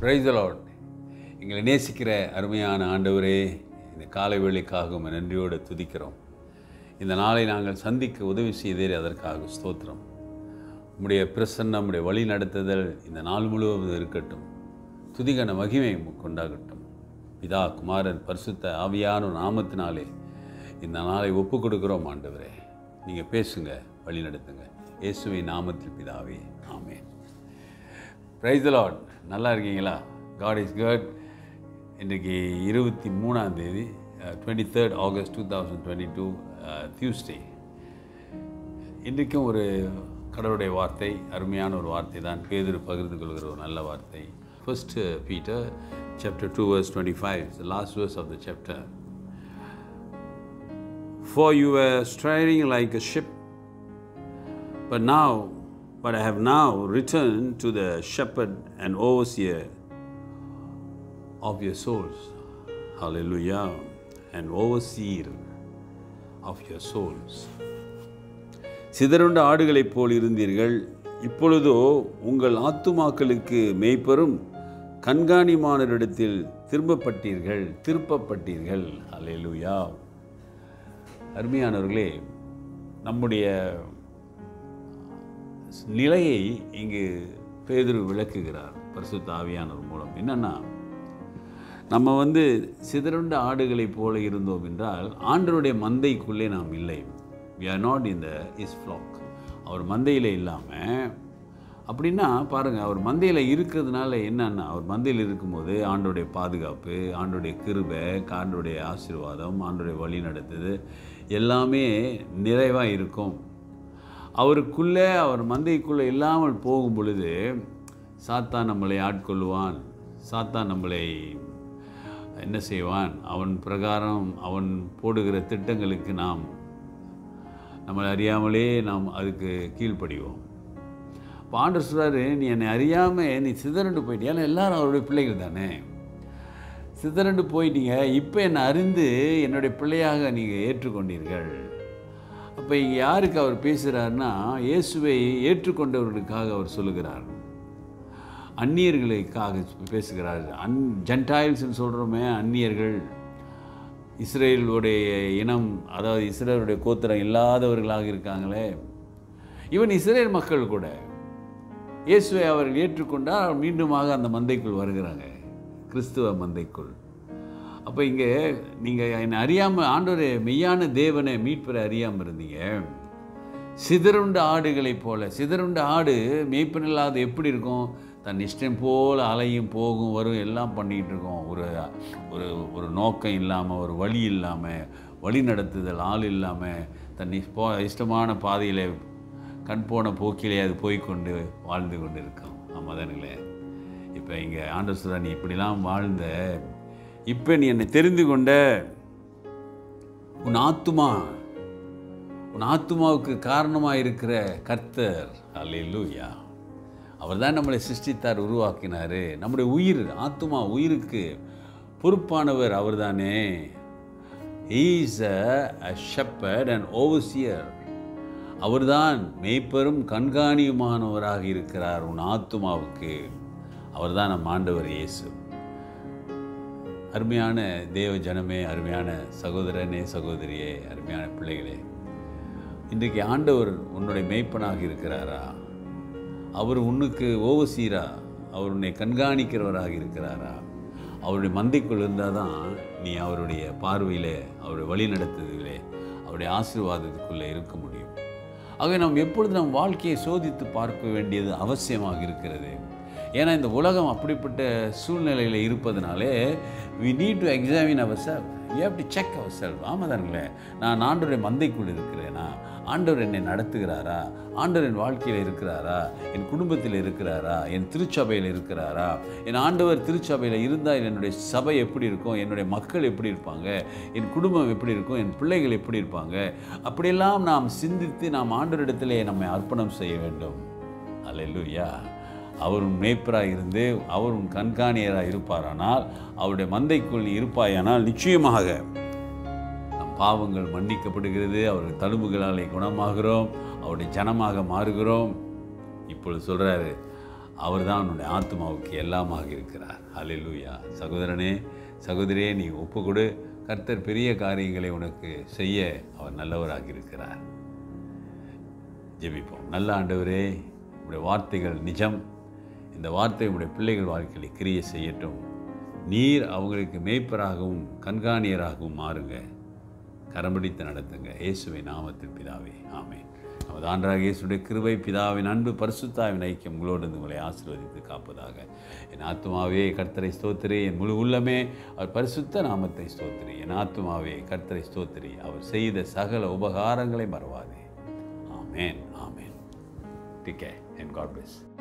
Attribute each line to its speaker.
Speaker 1: Price Lord எங்களை நேசிக்கிற அருமையான ஆண்டவரே இந்த காலை வேளைக்காக உம்மை நன்றியோடு துதிக்கிறோம் இந்த நாளை நாங்கள் சந்திக்க உதவி செய்தீர் அதற்காக ஸ்தோத்திரம் உம்முடைய பிரசன்னம் உம்முடைய வழி நடத்துதல் இந்த நாள் முழுவதும் இருக்கட்டும் துதிகன மகிமை உமக்கு உண்டாகட்டும் பிதா குமாரன் பரிசுத்த ஆவியான நாமத்தினாலே இந்த நாளை ஒப்பு கொடுக்குறோம் ஆண்டவரே நீங்கள் பேசுங்க வழி நடத்துங்க இயேசுவின் நாமத்தில் பிதாவே ஆமென் பிரைஸ் லார்ட் நல்லா இருக்கீங்களா காட் இஸ் குட் இன்றைக்கி இருபத்தி மூணாம் தேதி twenty third August two thousand twenty two Tuesday இன்றைக்கும் ஒரு கடவுளுடைய வார்த்தை அருமையான ஒரு வார்த்தை தான் பேதுரு பகிர்ந்து கொள்கிற ஒரு நல்ல வார்த்தை first Peter chapter two verse twenty five last verse of the chapter For you were straying like a ship, but now, but I have now returned to the shepherd and overseer of your souls. Hallelujah. And overseer of your souls. சிதறுண்ட ஆடுகளைப் போல் இருந்தீர்கள் இப்பொழுதோ உங்கள் ஆத்துமாக்களுக்கு மேய்ப்பரும் கண்காணிமானரிடத்தில் திரும்பப்பட்டீர்கள் திருப்பப்பட்டீர்கள் அல்லேலூயா அருமையானவர்களே நம்முடைய நிலையை இங்கு பேதுரு விளக்குகிறார் பரிசுத்த ஆவியானவர் மூலம் என்னன்னா நம்ம வந்து சிதறுண்ட ஆடுகளைப் போல இருந்தோம் என்றால் ஆண்டருடைய மந்தைக்குள்ளே நாம் இல்லை we are not in the his flock அவர் மந்தையில் இல்லாமல் அப்படின்னா பாருங்கள் அவர் மந்தையில் இருக்கிறதுனால என்னன்னா அவர் மந்தையில் இருக்கும்போது ஆண்டோடைய பாதுகாப்பு ஆண்டோடைய கிருபை ஆண்டோடைய ஆசீர்வாதம் ஆண்டோடைய வழி நடத்துது எல்லாமே நிறைவாக இருக்கும் அவருக்குள்ளே அவர் மந்தைக்குள்ளே இல்லாமல் போகும் பொழுது சாத்தான் நம்மளை ஆட்கொள்வான் சாத்தான் நம்மளை என்ன செய்வான் அவன் பிரகாரம் அவன் போடுகிற திட்டங்களுக்கு நாம் நம்மளை அறியாமலே நாம் அதுக்கு கீழ்ப்படிவோம் இப்போ ஆண்டர் சொல்கிறாரு நீ என்னை அறியாமல் நீ சிதறண்டு போயிட்டியா ஏன்னா எல்லாரும் அவருடைய பிள்ளைகள் தானே சிதறண்டு போயிட்டீங்க இப்போ என்னை அறிந்து என்னுடைய பிள்ளையாக நீங்கள் ஏற்றுக்கொண்டீர்கள் அப்போ இங்கே யாருக்கு அவர் பேசுகிறாருன்னா இயேசுவை ஏற்றுக்கொண்டவர்களுக்காக அவர் சொல்லுகிறார் அந்நியர்களுக்காக பேசுகிறார் அன் ஜென்டாயில்ஸ்னு சொல்கிறோமே அந்நியர்கள் இஸ்ரேலுடைய இனம் அதாவது இஸ்ரேலுடைய கோத்திரம் இல்லாதவர்களாக இருக்காங்களே ஈவன் இஸ்ரேல் மக்கள் கூட இயேசுவை அவர்கள் ஏற்றுக்கொண்டால் மீண்டுமாக அந்த மந்தைக்குள் வருகிறாங்க கிறிஸ்துவ மந்தைக்குள் அப்போ இங்கே நீங்கள் என்னை அறியாமல் ஆண்டோரை மெய்யான தேவனை மீட்பரை அறியாமல் இருந்தீங்க சிதறுண்ட ஆடுகளைப் போல சிதறுண்ட ஆடு மேய்ப்பனில்லாத எப்படி இருக்கும் தன் இஷ்டம் போல் அலையும் போகும் வரும் எல்லாம் பண்ணிகிட்டு இருக்கோம் ஒரு ஒரு ஒரு நோக்கம் இல்லாமல் ஒரு வழி இல்லாமல் வழி நடத்துதல் ஆள் இல்லாமல் தன் போ இஷ்டமான பாதையில் கண் போன போக்கிலே அது போய்கொண்டு வாழ்ந்து கொண்டு இருக்கோம் ஆமாம் தானுங்களே இப்போ இங்கே ஆண்டர் சொல்கிறா நீ இப்படிலாம் வாழ்ந்த இப்போ நீ என்னை தெரிந்து கொண்ட உன் ஆத்துமா உன் ஆத்துமாவுக்கு காரணமாக இருக்கிற கர்த்தர் அல்லேலூயா அவர் தான் நம்மளை சிருஷ்டித்தார் உருவாக்கினார் நம்முடைய உயிர் ஆத்துமா உயிருக்கு பொறுப்பானவர் அவர் தானே is a shepherd and overseer அவர்தான் மெய்ப்பெரும் கண்காணியுமானவராக இருக்கிறார் உன் ஆத்துமாவுக்கு அவர்தான் நம் ஆண்டவர் இயேசு அருமையான தேவ ஜனமே அருமையான சகோதரனே சகோதரியே அருமையான பிள்ளைகளே இன்றைக்கு ஆண்டவர் உன்னுடைய மெய்ப்பனாக இருக்கிறாரா அவர் உன்னுக்கு ஓவசீரா அவர் உன்னை கண்காணிக்கிறவராக இருக்கிறாரா அவருடைய மந்தைக்குள் இருந்தால் தான் நீ அவருடைய பார்வையில் அவருடைய வழி நடத்துதலே அவருடைய ஆசீர்வாதத்துக்குள்ளே இருக்க முடியும் ஆகவே நாம் எப்பொழுது நம் வாழ்க்கையை சோதித்து பார்க்க வேண்டியது அவசியமாக இருக்கிறது ஏன்னா இந்த உலகம் அப்படிப்பட்ட சூழ்நிலையில் இருப்பதனாலே we need to examine our self you have to check our self ஆமாம் தானுங்களே நான் ஆண்டோடைய மந்தைக்குள் இருக்கிறேனா ஆண்டவர் என்னை நடத்துகிறாரா ஆண்டவர் என் வாழ்க்கையில் இருக்கிறாரா என் குடும்பத்தில் இருக்கிறாரா என் திருச்சபையில் இருக்கிறாரா என் ஆண்டவர் திருச்சபையில் இருந்தால் என்னுடைய சபை எப்படி இருக்கும் என்னுடைய மக்கள் எப்படி இருப்பாங்க என் குடும்பம் எப்படி இருக்கும் என் பிள்ளைகள் எப்படி இருப்பாங்க அப்படியெல்லாம் நாம் சிந்தித்து நாம் ஆண்டவரிடத்திலே நம்மை அர்ப்பணம் செய்ய வேண்டும் அல்லேலூயா அவர் உன் மேய்ப்பராக இருந்து அவர் உன் கண்காணியராக இருப்பாரானால் அவருடைய மந்தைக்குள் நீ இருப்பாயானால் நிச்சயமாக நம் பாவங்கள் மன்னிக்கப்படுகிறது அவருடைய தழும்புகளாலே குணமாகிறோம் அவருடைய ஜனமாக மாறுகிறோம் இப்பொழுது சொல்கிறாரு அவர் தான் உன்னுடைய ஆத்மாவுக்கு எல்லாமாக இருக்கிறார் ஹalleluya சகோதரனே சகோதரியே நீ ஒப்பு கொடு கர்த்தர் பெரிய காரியங்களை உனக்கு செய்ய அவர் நல்லவராக இருக்கிறார் ஜெபிப்போம் நல்ல ஆண்டவரே உடைய வார்த்தைகள் நிஜம் இந்த வார்த்தை உடைய பிள்ளைகள் வாழ்க்கையில் கிரிய செய்யட்டும் நீர் அவங்களுக்கு மேய்ப்பராகவும் கண்காணியராகவும் மாறுங்க கரம்பிடித்து நடத்துங்க இயேசுவை நாமத்தில் பிதாவே ஆமென் நமது ஆண்டராக இயேசுடைய கிருபை பிதாவின் அன்பு பரிசுத்தாவின் ஐக்கியம் உங்களோடு இருந்து உங்களை ஆசீர்வதித்து காப்பதாக என் ஆத்மாவே கர்த்தரை ஸ்தோத்திரி என் முழு உள்ளமே அவர் பரிசுத்த நாமத்தை ஸ்தோத்திரி என் ஆத்மாவே கர்த்தரை ஸ்தோத்திரி அவர் செய்த சகல உபகாரங்களை மறவாதே ஆமென் ஆமென் டிகே அண்ட் காட் பிளஸ்